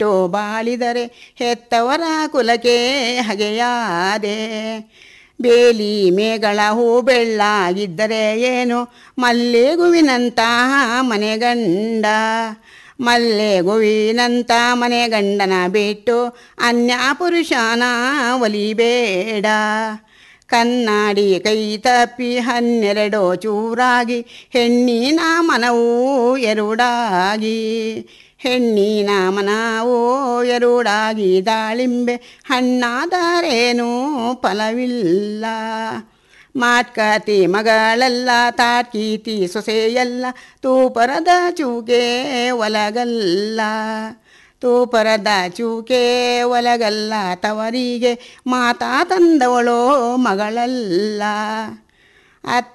ಬಿಟ್ಟು ಬಾಳಿದರೆ ಹೆತ್ತವರ ಕುಲಕ್ಕೆ ಹಗೆಯಾದೆ ಬೇಲಿ ಮೇಗಳ ಹೂ ಬೆಳ್ಳಾಗಿದ್ದರೆ ಏನು ಮಲ್ಲೆಗುವಿನಂತಹ ಮನೆಗಂಡ ಮಲ್ಲೆಗುವಿನಂತ ಮನೆ ಗಂಡನ ಬಿಟ್ಟು ಅನ್ಯ ಪುರುಷನ ಒಲಿಬೇಡ ಕನ್ನಡಿ ಕೈ ತಪ್ಪಿ ಹನ್ನೆರಡು ಚೂರಾಗಿ ಹೆಣ್ಣಿನ ಮನವೂ ಎರಡಾಗಿ ಹೆಣ್ಣಿನ ಮನವೂ ಎರಡಾಗಿ ದಾಳಿಂಬೆ ಹಣ್ಣಾದರೇನೂ ಫಲವಿಲ್ಲ ಮಾಟ್ಕತಿ ಮಗಳಲ್ಲ ತಾಟ್ಕೀತಿ ಸೊಸೆಯಲ್ಲ ತೂಪರದ ಚೂಕೆ ಒಲಗಲ್ಲ ತೂಪರದ ಚೂಕೆ ಒಲಗಲ್ಲ ತವರಿಗೆ ಮಾತಾ ತಂದವಳೋ ಮಗಳಲ್ಲ ಅತ್ತ